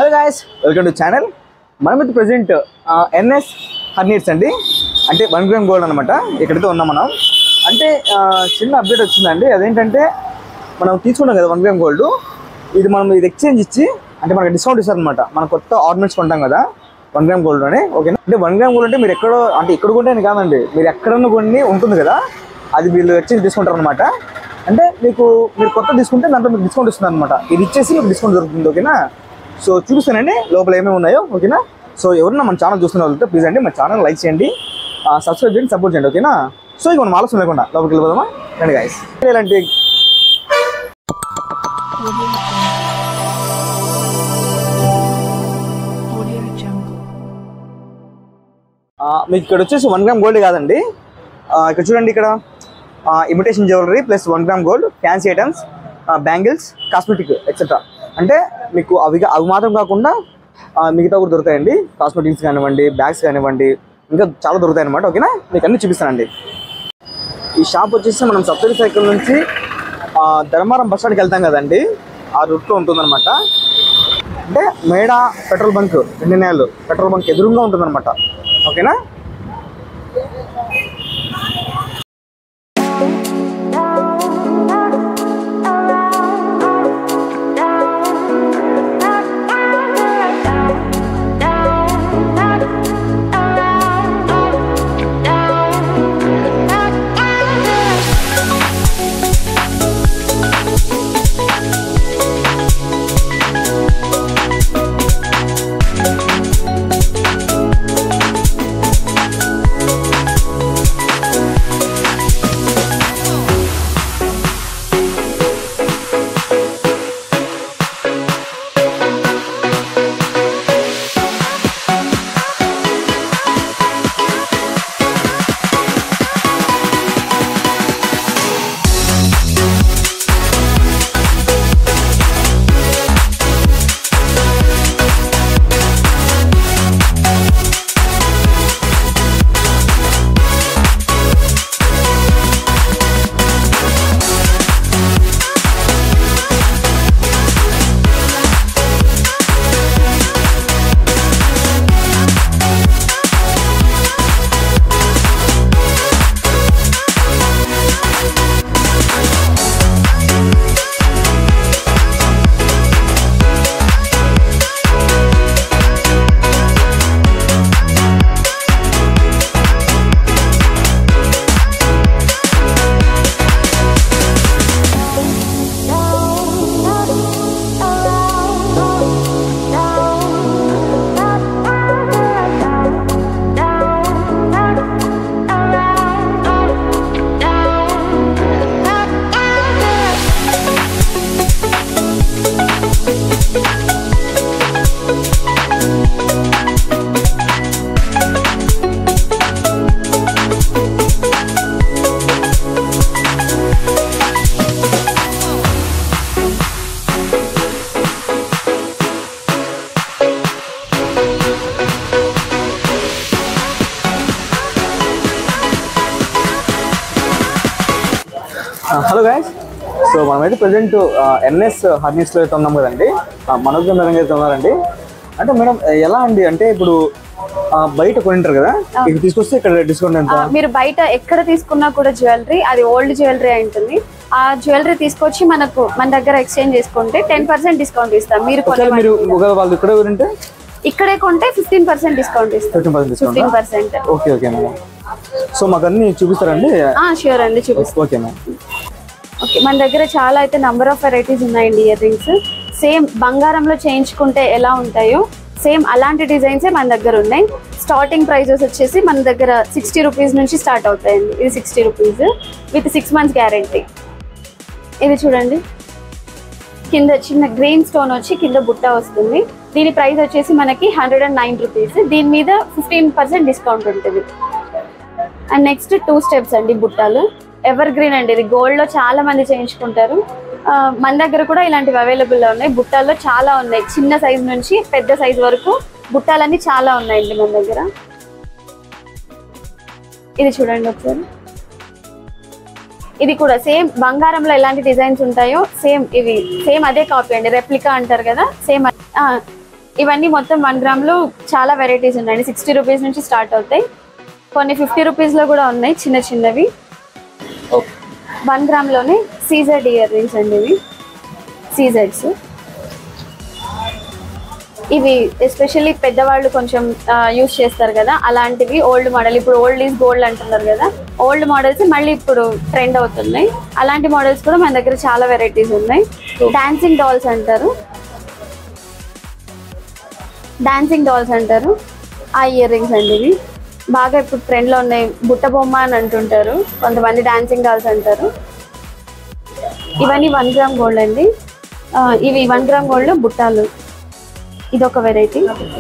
Hello guys welcome to channel మనం అయితే present NS హర్నీట్స్ అండి అంటే వన్ గ్రామ్ గోల్డ్ అనమాట ఇక్కడైతే ఉన్నాం మనం అంటే ఆ, చిన్న అప్డేట్ వచ్చిందండి అదేంటంటే మనం తీసుకున్నాం కదా వన్ గ్రామ్ గోల్డ్ ఇది మనం ఇది ఎక్స్చేంజ్ ఇచ్చి అంటే మనకి డిస్కౌంట్ ఇస్తారనమాట మనం కొత్త ఆర్నమెంట్స్ కొంటాం కదా వన్ గ్రామ్ గోల్డ్ అని ఓకేనా అంటే వన్ గ్రామ్ గోల్డ్ అంటే మీరు ఎక్కడో అంటే ఇక్కడ కొంటే అని కాదండి మీరు ఎక్కడన్నా కొన్ని ఉంటుంది కదా అది వీళ్ళు ఎక్స్చేంజ్ తీసుకుంటారు అనమాట అంటే మీకు మీరు కొత్త తీసుకుంటే దాంట్లో మీకు డిస్కౌంట్ ఇస్తుంది అనమాట ఇది ఇచ్చేసి మీకు డిస్కౌంట్ దొరుకుతుంది ఓకేనా సో చూపిస్తానండి లోపల ఏమేమి ఉన్నాయో ఓకేనా సో ఎవరన్నా మన ఛానల్ చూస్తున్న వాళ్ళతో ప్లీజ్ అండి మన ఛానల్ లైక్ చేయండి సబ్స్క్రైబ్ చేయండి సపోర్ట్ చేయండి ఓకేనా సో ఇక మనం ఆలోచన లేకుండా లోపలికి వెళ్ళిపోదామా రండి గాయస్ ఇలాంటి Audio Jungle. ఆ, మీకు ఇక్కడ వచ్చేసి వన్ గ్రామ్ గోల్డ్ కాదండి ఆ, ఇక్కడ చూడండి ఇక్కడ imitation jewellery plus one gram gold fancy items bangles cosmetic etcetera అంటే మీకు అవి కా- అవి మాత్రం కాకుండా ఆ, మిగతా కూడా దొరుకుతాయండి కాస్మెటిక్స్ కానివ్వండి బ్యాగ్స్ కానివ్వండి ఇంకా చాలా దొరుకుతాయి అనమాట ఓకేనా మీకు అన్ని చూపిస్తానండి ఈ షాప్ వచ్చేసి మనం సప్తరి సైకిల్ నుంచి ఆ, ధర్మారం బస్ స్టాండ్కి వెళ్తాం కదండి ఆ రూట్లో ఉంటుందన్నమాట అంటే మేడ petrol bunk Indian petrol bunk ఎదురుగా ఉంటుందన్నమాట ఓకేనా హలో గాయస్ సో మనమైతే ప్రజెంట్ ఎన్ఎస్ హర్నీస్లో అయితే ఉన్నాం కదండి ఆ, మనోజ్ గారు అయితే ఉన్నారండి అంటే మేడం ఎలా అండి అంటే ఇప్పుడు ఆ, బయట కొనింటారు కదా ఇది తీసుకొస్తే ఇక్కడ డిస్కౌంట్ ఎంత ఆ, మీరు బయట ఎక్కడ తీసుకున్నా కూడా జ్యువెలరీ అది ఓల్డ్ జ్యువెలరీ అయి ఉంటుంది ఆ జ్యువెలరీ తీసుకొచ్చి మనకు మన దగ్గర ఎక్స్చేంజ్ చేసుకుంటే టెన్ పర్సెంట్ డిస్కౌంట్ ఇస్తాం మీరు కొనే ఒకవేళ మీరు ఒకవేళ వాళ్ళు ఇక్కడ ఎవరంటే ఇక్కడే కొంటే ఫిఫ్టీన్ పర్సెంట్ డిస్కౌంట్ ఇస్తాం fifteen percent discount fifteen percent okay okay madam so మాకు అన్ని చూపిస్తారండి షూర్ అండి చూపిస్తాం ఓకే మేడం ఓకే మన దగ్గర చాలా అయితే నంబర్ ఆఫ్ వెరైటీస్ ఉన్నాయండి ఇయర్ రింగ్స్ సేమ్ బంగారంలో చేయించుకుంటే ఎలా ఉంటాయో సేమ్ అలాంటి డిజైన్సే మన దగ్గర ఉన్నాయి స్టార్టింగ్ ప్రైజెస్ వచ్చేసి మన దగ్గర సిక్స్టీ రూపీస్ నుంచి స్టార్ట్ అవుతాయండి ఇది sixty rupees with six months guarantee ఇది చూడండి కింద చిన్న గ్రీన్ స్టోన్ వచ్చి కింద బుట్ట వస్తుంది దీని ప్రైస్ వచ్చేసి మనకి హండ్రెడ్ అండ్ నైన్ రూపీస్ దీని మీద ఫిఫ్టీన్ పర్సెంట్ డిస్కౌంట్ ఉంటుంది అండ్ నెక్స్ట్ టూ స్టెప్స్ అండి బుట్టాలు ఎవర్ గ్రీన్ అండి ఇది గోల్డ్ లో చాలా మంది చేయించుకుంటారు ఆ, మన దగ్గర కూడా ఇలాంటివి అవైలబుల్ లో ఉన్నాయి బుట్టాల్లో చాలా ఉన్నాయి చిన్న సైజ్ నుంచి పెద్ద సైజ్ వరకు బుట్టాలన్నీ చాలా ఉన్నాయండి మన దగ్గర ఇది చూడండి ఒకసారి ఇది కూడా సేమ్ బంగారంలో ఎలాంటి డిజైన్స్ ఉంటాయో సేమ్ ఇవి సేమ్ అదే కాపీ అండి రెప్లికా అంటారు కదా సేమ్ ఇవన్నీ మొత్తం వన్ గ్రామ్లో చాలా వెరైటీస్ ఉన్నాయండి సిక్స్టీ రూపీస్ నుంచి స్టార్ట్ అవుతాయి కొన్ని ఫిఫ్టీ రూపీస్లో కూడా ఉన్నాయి చిన్న చిన్నవి ఓకే వన్ గ్రామ్లోనే సీజెడ్ ఇయర్ రింగ్స్ అండి ఇవి సీజెడ్స్ ఇవి ఎస్పెషల్లీ పెద్దవాళ్ళు కొంచెం యూస్ చేస్తారు కదా అలాంటివి ఓల్డ్ మోడల్ ఇప్పుడు ఓల్డ్ ఈజ్ గోల్డ్ అంటున్నారు కదా ఓల్డ్ మోడల్స్ మళ్ళీ ఇప్పుడు ట్రెండ్ అవుతున్నాయి అలాంటి మోడల్స్ కూడా మన దగ్గర చాలా వెరైటీస్ ఉన్నాయి డాన్సింగ్ డాల్స్ అంటారు డాన్సింగ్ డాల్స్ అంటారు ఆ ఇయర్ రింగ్స్ అండి ఇవి బాగా ఇప్పుడు ట్రెండ్లో ఉన్నాయి బుట్ట బొమ్మ అని అంటుంటారు కొంతమంది డాన్సింగ్ డాల్స్ అంటారు ఇవన్నీ వన్ గ్రామ్ గోల్డ్ అండి ఆ, ఇవి వన్ గ్రామ్ గోల్డ్ బుట్టాలు ఇదొక వెరైటీ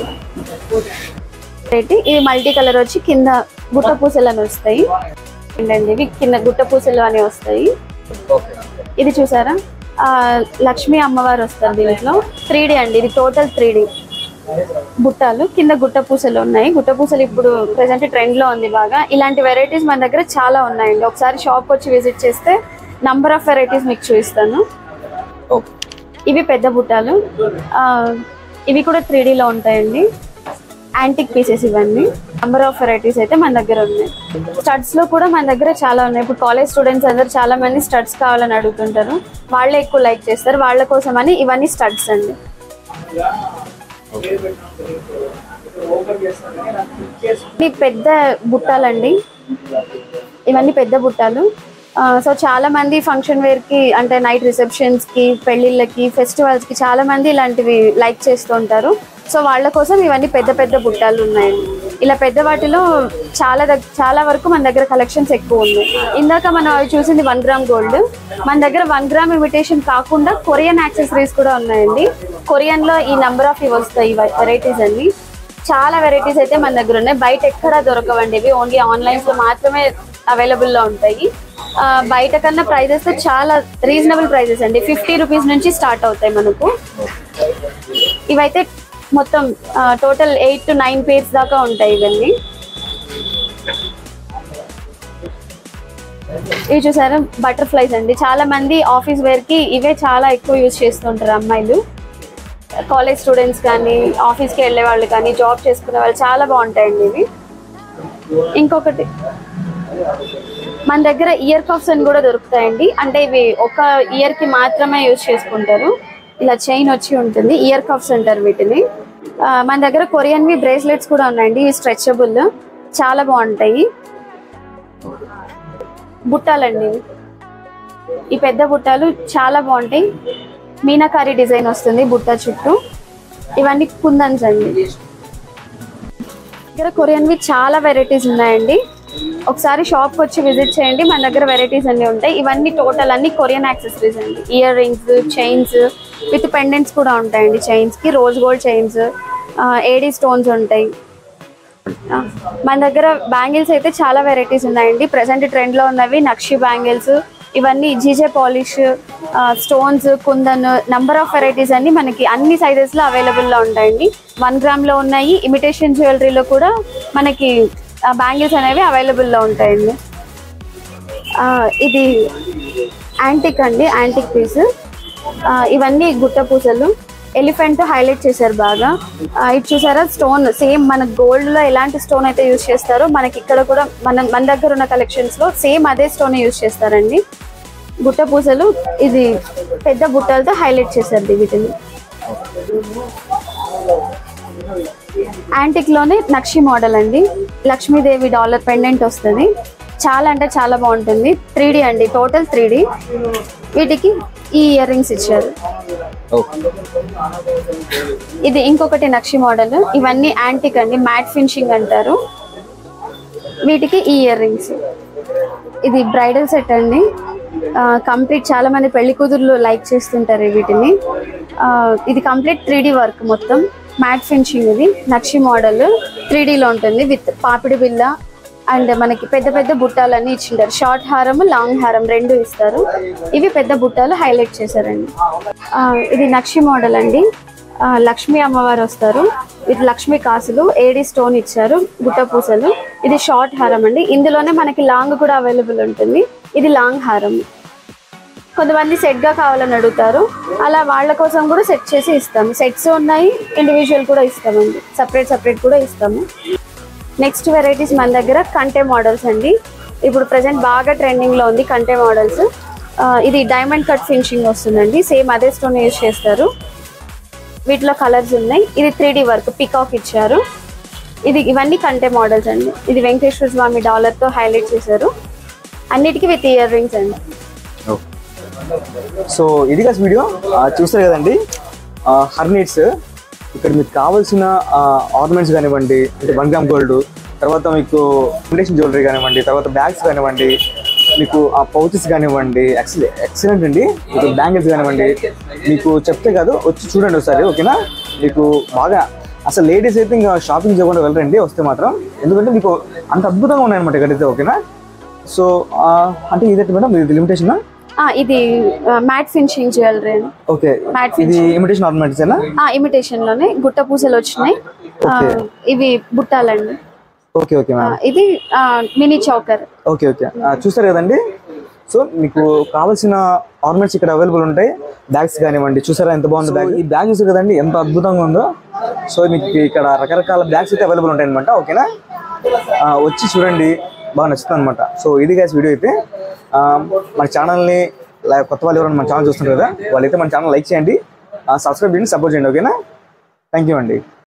వెరైటీ ఇవి మల్టీ కలర్ వచ్చి కింద గుట్ట పూసలు అని వస్తాయి ఏంటండి ఇవి కింద గుట్ట పూసలు అని వస్తాయి ఓకే ఇది చూసారా ఆ, లక్ష్మీ అమ్మవారు వస్తారు దీంట్లో త్రీ అండి ఇది టోటల్ త్రీ బుట్టాలు కింద గుట్ట పూసలు ఉన్నాయి గుట్ట పూసలు ఇప్పుడు ప్రెసెంట్ ట్రెండ్ లో ఉంది బాగా ఇలాంటి వెరైటీస్ మన దగ్గర చాలా ఉన్నాయండి ఒకసారి షాప్ వచ్చి విజిట్ చేస్తే నంబర్ ఆఫ్ వెరైటీస్ మీకు చూపిస్తాను ఓకే ఇవి పెద్ద బుట్టాలు ఆ, ఇవి కూడా త్రీ లో ఉంటాయండి యాంటిక్ పీసెస్ ఇవన్నీ నంబర్ ఆఫ్ వెరైటీస్ అయితే మన దగ్గర ఉన్నాయి స్టడ్స్ లో కూడా మన దగ్గర చాలా ఉన్నాయి ఇప్పుడు కాలేజ్ స్టూడెంట్స్ అందరు చాలా మంది స్టడ్స్ కావాలని అడుగుతుంటారు వాళ్ళే ఎక్కువ లైక్ చేస్తారు వాళ్ళ కోసం అని ఇవన్నీ స్టడ్స్ అండి ఇవి పెద్ద బుట్టాలండి ఇవన్నీ పెద్ద బుట్టాలు ఆ, సో చాలా మంది ఫంక్షన్ వేర్ కి అంటే నైట్ రిసెప్షన్స్ కి పెళ్లిళ్ళకి ఫెస్టివల్స్ కి చాలా మంది ఇలాంటివి లైక్ చేస్తూ ఉంటారు సో వాళ్ళ కోసం ఇవన్నీ పెద్ద పెద్ద బుట్టాలు ఉన్నాయండి ఇలా పెద్ద వాటిలో చాలా దగ్ చాలా వరకు మన దగ్గర కలెక్షన్స్ ఎక్కువ ఉన్నాయి ఇందాక మనం అవి చూసింది వన్ గ్రామ్ గోల్డ్ మన దగ్గర వన్ గ్రామ్ ఇమిటేషన్ కాకుండా కొరియన్ యాక్సెసరీస్ కూడా ఉన్నాయండి కొరియన్ లో ఈ నంబర్ ఆఫ్ ఇవి వస్తాయి వెరైటీస్ అన్ని చాలా వెరైటీస్ అయితే మన దగ్గర ఉన్నాయి బయట ఎక్కడా దొరకవండి ఇవి ఓన్లీ ఆన్లైన్స్ లో మాత్రమే అవైలబుల్ లో ఉంటాయి ఆ, బయట కన్నా ప్రైజెస్ చాలా రీజనబుల్ ప్రైజెస్ అండి ఫిఫ్టీ రూపీస్ నుంచి స్టార్ట్ అవుతాయి మనకు ఇవైతే మొత్తం total eight to nine pairs దాకా ఉంటాయి ఇవన్నీ ఇవి చూసారా బటర్ఫ్లైస్ అండి చాలా మంది ఆఫీస్ వేర్ కి ఇవే చాలా ఎక్కువ యూజ్ చేస్తుంటారు అమ్మాయిలు కాలేజ్ స్టూడెంట్స్ కానీ ఆఫీస్కి వెళ్ళే వాళ్ళు కానీ జాబ్ చేసుకునే వాళ్ళు చాలా బాగుంటాయండి ఇవి ఇంకొకటి మన దగ్గర ఇయర్ కఫ్స్ అని కూడా దొరుకుతాయండి అంటే ఇవి ఒక ఇయర్ కి మాత్రమే యూజ్ చేసుకుంటారు ఇలా చైన్ వచ్చి ఉంటుంది ఇయర్ కఫ్స్ అంటారు వీటిని ఆ, మన దగ్గర కొరియన్వి బ్రేస్లెట్స్ కూడా ఉన్నాయండి ఇవి స్ట్రెచబుల్ చాలా బాగుంటాయి బుట్టాలండి ఇవి. ఈ పెద్ద బుట్టాలు చాలా బాగుంటాయి మీనాకారి డిజైన్ వస్తుంది బుట్ట చుట్టూ ఇవన్నీ కుందన్స్ అండి దగ్గర కొరియన్వి చాలా వెరైటీస్ ఉన్నాయండి ఒకసారి షాప్ వచ్చి విజిట్ చేయండి మన దగ్గర వెరైటీస్ అన్ని ఉంటాయి ఇవన్నీ టోటల్ అన్ని కొరియన్ యాక్సెసరీస్ అండి earrings chains with pendants కూడా ఉంటాయండి చైన్స్ కి rose gold chains AD stones ఉంటాయి ఆ, మన దగ్గర బ్యాంగిల్స్ అయితే చాలా వెరైటీస్ ఉన్నాయండి ప్రజెంట్ ట్రెండ్ లో ఉన్నవి నక్షి బ్యాంగిల్స్ ఇవన్నీ GJ polish stones kundan number of varieties అన్ని మనకి అన్ని సైజెస్ లో అవైలబుల్ లో ఉంటాయండి వన్ గ్రామ్ లో ఉన్నాయి ఇమిటేషన్ జ్యువెలరీలో కూడా మనకి బ్యాంగిల్స్ అనేవి అవైలబుల్ లో ఉంటాయండి ఆ, ఇది యాంటిక్ అండి యాంటిక్ పీస్ ఇవన్నీ గుట్ట పూసలు ఎలిఫెంట్ హైలైట్ చేశారు బాగా ఆ, ఇది చూసారా స్టోన్ సేమ్ మన గోల్డ్ లో ఎలాంటి స్టోన్ అయితే యూజ్ చేస్తారో మనకి ఇక్కడ కూడా మన మన దగ్గర ఉన్న కలెక్షన్స్ లో సేమ్ అదే స్టోన్ యూజ్ చేస్తారండి గుట్ట పూసలు ఇది పెద్ద బుట్టలతో హైలైట్ చేశారు వీటిని యాంటిక్ లోనే నక్షి మోడల్ అండి లక్ష్మీదేవి డాలర్ పెండెంట్ వస్తుంది చాలా అంటే చాలా బాగుంటుంది త్రీ అండి టోటల్ త్రీ వీటికి ఈ ఇయర్ రింగ్స్ ఇచ్చారు ఓకే ఇది ఇంకొకటి నక్షి మోడల్ ఇవన్నీ యాంటిక్ అండి మ్యాట్ ఫినిషింగ్ అంటారు వీటికి ఈ ఇయర్ రింగ్స్ ఇది బ్రైడల్ సెట్ అండి కంప్లీట్ చాలా మంది పెళ్లి కూతుర్లు లైక్ చేస్తుంటారు వీటిని ఆ, ఇది కంప్లీట్ త్రీ వర్క్ మొత్తం మ్యాట్ ఫినిషింగ్ ఇది నక్షి మోడల్ త్రీ లో ఉంటుంది విత్ పాపిడి బిల్ల అండ్ మనకి పెద్ద పెద్ద బుట్టాలన్నీ ఇచ్చింటారు షార్ట్ హారం లాంగ్ హారం రెండు ఇస్తారు ఇవి పెద్ద బుట్టాలు హైలైట్ చేశారండి ఆ, ఇది నక్షి మోడల్ అండి ఆ, లక్ష్మీ అమ్మవారు వస్తారు ఇది లక్ష్మీ కాసులు ఏడి స్టోన్ ఇచ్చారు గుట్ట పూసలు ఇది షార్ట్ హారం అండి ఇందులోనే మనకి లాంగ్ కూడా అవైలబుల్ ఉంటుంది ఇది లాంగ్ హారం కొంతమంది సెట్ గా కావాలని అడుగుతారు అలా వాళ్ళ కోసం కూడా సెట్ చేసి ఇస్తాము సెట్స్ ఉన్నాయి ఇండివిజువల్ కూడా ఇస్తామండి సపరేట్ సపరేట్ కూడా ఇస్తాము నెక్స్ట్ వెరైటీస్ మన దగ్గర కంటే మోడల్స్ అండి ఇప్పుడు ప్రజెంట్ బాగా ట్రెండింగ్ లో ఉంది కంటే మోడల్స్ ఇది డైమండ్ కట్ ఫినిషింగ్ వస్తుందండి సేమ్ అదే స్టోన్ యూజ్ చేస్తారు వీటిలో కలర్స్ ఉన్నాయి ఇది త్రీ డి వర్క్ పికాక్ ఇచ్చారు ఇది ఇవన్నీ కంటే మోడల్స్ అండి ఇది వెంకటేశ్వర స్వామి డాలర్ తో హైలైట్ చేశారు అన్నిటికీ విత్ ఇయర్ రింగ్స్ అండి సో ఇది కాదు వీడియో ఆ, చూస్తారు కదండి హర్నీట్స్ ఇక్కడ మీకు కావాల్సిన ఆర్నమెంట్స్ కానివ్వండి అంటే వన్ గ్రామ్ గోల్డ్ తర్వాత మీకు ఫౌండేషన్ జ్యువెలరీ కానివ్వండి తర్వాత బ్యాగ్స్ కానివ్వండి మీకు ఆ పౌచెస్ కానివ్వండి ఎక్సలె ఎక్సలెంట్ అండి మీకు బ్యాంగిల్స్ కానివ్వండి మీకు చెప్తే కాదు వచ్చి చూడండి ఒకసారి ఓకేనా మీకు బాగా అసలు లేడీస్ అయితే ఇంకా షాపింగ్ చేయకుండా వెళ్ళరండి వస్తే మాత్రం ఎందుకంటే మీకు అంత అద్భుతంగా ఉన్నాయన్నమాట ఇక్కడైతే ఓకేనా సో ఆ, అంటే ఇదైతే మేడం ఇది లిమిటేషన్ ఆ, ఇది మ్యాట్ ఫినిషింగ్ జ్యువెలరీ అండి ఓకే మ్యాట్ ఇది ఇమిటేషన్ ఆర్నమెంట్స్ ఏనా ఇమిటేషన్ లోనే గుట్ట పూసలు వచ్చినాయి ఆ, ఇవి బుట్టాలండి ఓకే ఓకే ఆ, మ్యామ్ ఇది మినీ చౌకర్ ఓకే ఓకే ఆ, చూస్తారు కదండి సో మీకు కావాల్సిన ఆర్నమెంట్స్ ఇక్కడ అవైలబుల్ ఉంటాయి బ్యాగ్స్ కానివ్వండి చూసారా ఎంత బాగుంది బ్యాగ్ ఈ బ్యాగ్ చూసారు కదండి ఎంత అద్భుతంగా ఉందో సో మీకు ఇక్కడ రకరకాల బ్యాగ్స్ అయితే అవైలబుల్ ఉంటాయి అనమాట ఓకేనా ఆ, వచ్చి చూడండి బాగా నచ్చుతుంది అనమాట సో ఇది గ్యాస్ వీడియో అయితే ఆ, మన ఛానల్ని కొత్త వాళ్ళు ఎవరైనా మన ఛానల్ చూస్తుంటారు కదా వాళ్ళైతే మన ఛానల్ లైక్ చేయండి సబ్స్క్రైబ్ చేయండి సపోర్ట్ చేయండి ఓకేనా థ్యాంక్ యూ అండి